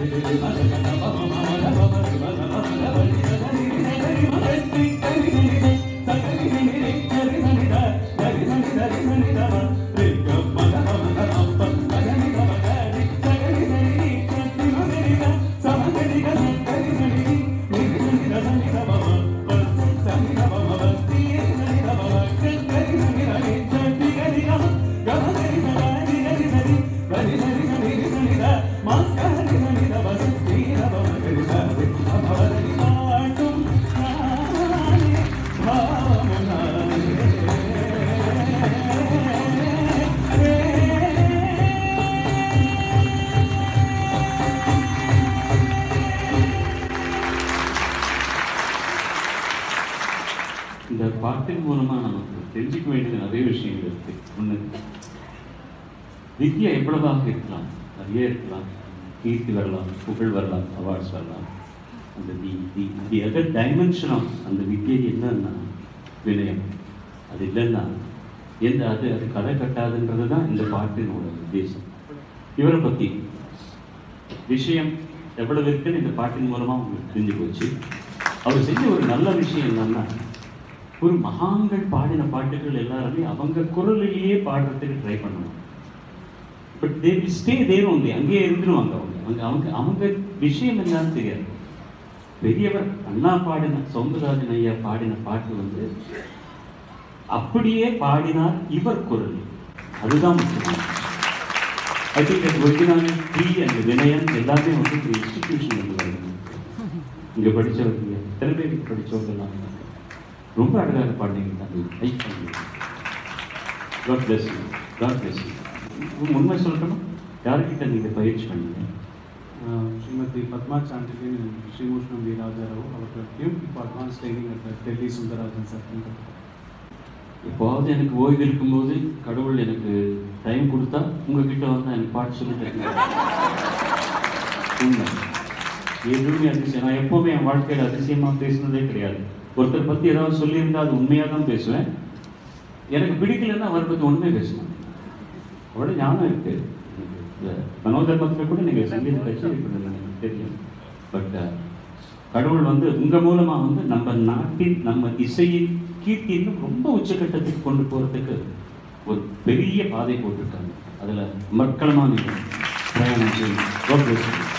இந்த பாட்டின் மூலமா நமக்கு தெரிஞ்சுக்க வேண்டியது நிறைய விஷயங்கள் இருக்கு ஒண்ணு வித்யா எவ்வளவாக இருக்கலாம் நிறைய இருக்கலாம் கீர்த்தி வரலாம் புகழ் வரலாம் அவார்ட்ஸ் வரலாம் அந்த the the the other dimension of அந்த வித்யை என்னன்னா வினயம் அது இல்லைன்னா எந்த அது அது கதை கட்டாதுன்றது தான் இந்த பாட்டினோட உத்தேசம் இவரை பற்றி விஷயம் எவ்வளவு இருக்குன்னு இந்த பாட்டின் மூலமா உங்களுக்கு தெரிஞ்சு போச்சு அவர் செஞ்ச ஒரு நல்ல விஷயம் என்னன்னா ஒரு மகான்கள் பாடின பாட்டுகள் எல்லாருமே அவங்க குரலிலேயே பாடுறதுக்கு ட்ரை பண்ணணும் but they will stay there only அங்கேயே இருந்துருவாங்க அவங்க அவங்க அவங்க அவங்க விஷயம் என்னன்னு தெரியாது பெரியவர் அண்ணா பாடின சௌந்தரராஜன் ஐயா பாடின பாட்டு வந்து அப்படியே பாடினார் இவர் குரல் அதுதான் முக்கியம் I think that originality and வினயம் எல்லாமே வந்து ஒரு இன்ஸ்டிடியூஷன் வந்து வருது இங்கே படித்தவங்க எத்தனை பேருக்கு படித்தவங்க எல்லாம் ரொம்ப அழகாக பாடினீங்க தம்பி I God bless you God bless you உண்மை சொல்லணும் யார்கிட்ட நீங்கள் பயிற்சி பண்ணீங்க ಶ್ರೀಮತಿ ಪದ್ಮಾ ಚಾಂಡಿಲ್ಯನ್ ಶ್ರೀಮೂಷ್ಣಂ ವೀರಾಜಾರಾವ್ அவர்களுக்கும் இப்போ advance training at Delhi Sundararajan sir எப்போவாவது எனக்கு ஓய்வு இருக்கும்போது கடவுள் எனக்கு டைம் கொடுத்தா உங்ககிட்ட வந்து எனக்கு பாட்டு சொல்லிட்டு உண்மை எதுவுமே அதிசயம் நான் எப்போவுமே என் வாழ்க்கையில் அதிசயமாக பேசினதே கிடையாது ஒருத்தர் பற்றி ஏதாவது சொல்லியிருந்தா அது உண்மையாக தான் பேசுவேன் எனக்கு பிடிக்கலன்னா அவரை பற்றி ஒன்றுமே பேசுவேன் அவ்வளோ ஞானம் இருக்கு இந்த மனோதர்மத்தில் கூட நீங்கள் சங்கீத கட்சி எனக்கு தெரியும் பட் கடவுள் வந்து உங்கள் மூலமாக வந்து நம்ம நாட்டின் நம்ம இசையின் கீர்த்தி இன்னும் ரொம்ப உச்சக்கட்டத்துக்கு கொண்டு போகிறதுக்கு ஒரு பெரிய பாதை போட்டிருக்காங்க அதில் மக்களமாக நீங்கள் பிரயாணம் செய்யணும் God bless you.